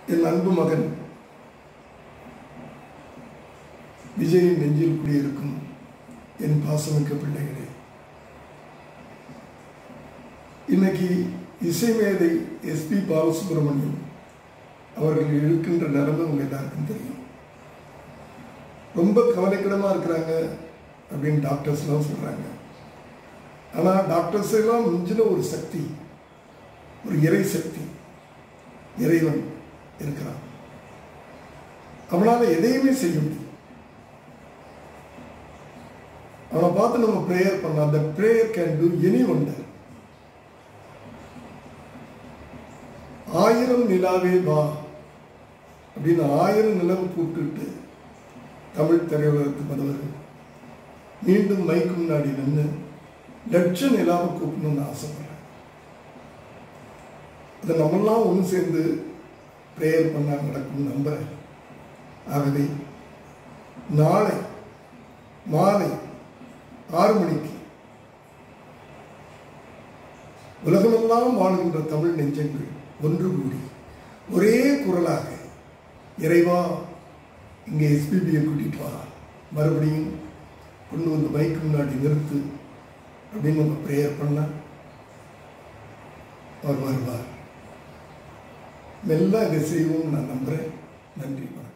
என் அன்பு மகன் விஜயின் நெஞ்சில் குடியிருக்கும் என் பாசமிக்க பிள்ளைகளே இன்னைக்கு இசைமேதை எஸ்பி பாலசுப்ரமணியம் அவர்கள் இருக்கின்ற நிலைமை உங்க எல்லாருக்கும் தெரியும் ரொம்ப கவலைக்கிடமாக இருக்கிறாங்க அப்படின்னு டாக்டர்ஸ்லாம் சொல்கிறாங்க ஆனால் டாக்டர்ஸ் எல்லாம் மிஞ்சின ஒரு சக்தி ஒரு இறை சக்தி இறைவன் இருக்கிறான் அவனால் எதையுமே செய்ய முடியும் அவனை பார்த்து நம்ம ப்ரேயர் பண்ணலாம் அந்த prayer can do any wonder ஆயிரம் நிலாவே வா அப்படின்னு ஆயிரம் நிலவு கூப்பிட்டுட்டு தமிழ் திரையுலகத்துக்கு வருவார் மீண்டும் மைக்கு முன்னாடி நின்று லட்ச நிலாவை கூப்பிடணும்னு ஆசைப்படுறேன் அதை நம்மெல்லாம் ஒன்று சேர்ந்து ப்ரேயர் பண்ண நடக்கும் நம்புறேன் ஆகவே நாளை மாலை ஆறு மணிக்கு உலகமெல்லாம் வாழ்கின்ற தமிழ் நெஞ்சங்கள் ஒன்று கூடி ஒரே குரலாக இறைவா இங்கே எஸ்பிபியை கூட்டிட்டு வா மறுபடியும் கொண்டு வந்து மைக்கு முன்னாடி நிறுத்து அப்படின்னு நம்ம ப்ரேயர் பண்ணால் அவர் வருவார் மெல்ல இதை செய்வோம் நான் நம்புகிறேன் நன்றி வணக்கம்